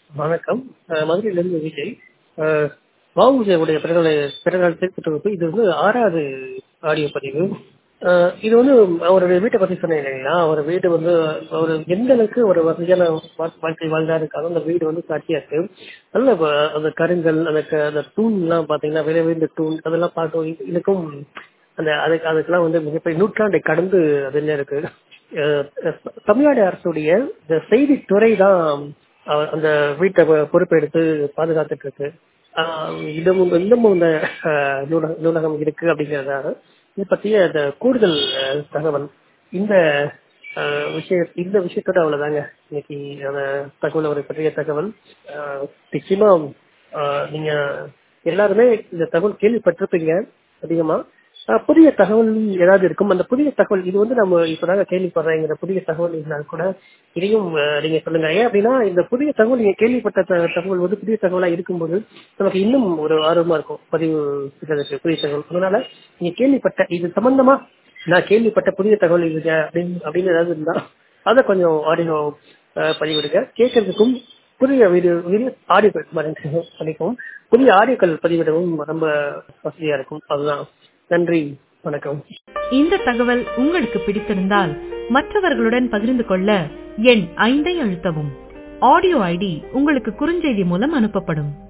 வணக்கம் அஹ் மதுரையிலிருந்து விஜய் அஹ் வாவுஜியுடைய பிறநாள் பிறநாள் திருத்தொகுப்பு இது வந்து ஆறாவது ஆடியோ பதிவு அஹ் இது வந்து அவருடைய வீட்டை பத்தி சொன்னேன் இல்லைங்களா அவர் வீடு வந்து அவர் எந்த அளவுக்கு ஒரு வசதியான வா- வாழ்க்கை வாழ்ந்தாருக்காக அந்த வீடு வந்து சாட்சியா இருக்கு நல்ல வ- அந்த கருங்கல் அந்த க- அந்த தூண் எல்லாம் பாத்தீங்கன்னா விலை உயர்ந்த தூண் அதெல்லாம் பார்க்க இதுக்கும் அந்த அதுக்கு அதுக்கெல்லாம் வந்து மிகப்பெரிய நூற்றாண்டை கடந்து அது என்ன இருக்கு அஹ் அஹ் தமிழ்நாடு அரசுடைய இந்த செய்தித்துறை தான் அவர் அந்த வீட்டை பொ- பொறுப்பெடுத்து பாதுகாத்துட்டு இருக்கு ஆஹ் இன்னமும் இன்னமும் இந்த ஆஹ், நூலக- நூலகம் இருக்கு அப்படிங்கறதால இது பத்திய இந்த கூடுதல் ஆஹ், தகவல் இந்த ஆஹ், விஷய இந்த விஷயத்தோட அவ்வளவுதாங்க இன்னைக்கு அந்த தகவல் அவரை பற்றிய தகவல் ஆஹ், நிச்சயமா ஆஹ், நீங்க எல்லாருமே இந்த தகவல் கேள்விப்பட்டிருப்பீங்க அதிகமா ஆஹ், புதிய தகவல் ஏதாவது இருக்கும் அந்த புதிய தகவல் இது வந்து நம்ம இப்பதாங்க கேள்விப்படுறேங்கிற புதிய தகவல் இருந்தால் கூட இதையும் ஆஹ், நீங்க சொல்லுங்க ஏன் அப்படின்னா இந்த புதிய தகவல் நீங்க கேள்விப்பட்ட த- தகவல் வந்து புதிய தகவலா இருக்கும்போது நமக்கு இன்னும் ஒரு ஆர்வமா இருக்கும் பதிவு செய்யறதுக்கு புதிய தகவல் அதனால நீங்க கேள்விப்பட்ட இது சம்பந்தமா நான் கேள்விப்பட்ட புதிய தகவல் இதுங்க அப்படின்னு அப்படின்னு ஏதாவது இருந்தா அதை கொஞ்சம் ஆடியோ பதிவிடுங்க கேட்கறதுக்கும் புதிய வீடியோ வீடியோ ஆடியோக்கள் பண்ணிக்கவும் புதிய ஆடியோக்கள் பதிவிடவும் ரொம்ப வசதியா இருக்கும் அதுதான் நன்றி வணக்கம் இந்த தகவல் உங்களுக்கு பிடித்திருந்தால் மற்றவர்களுடன் பகிர்ந்து கொள்ள எண் ஐந்தை அழுத்தவும் ஆடியோ ஐடி உங்களுக்கு குறுஞ்செய்தி மூலம் அனுப்பப்படும்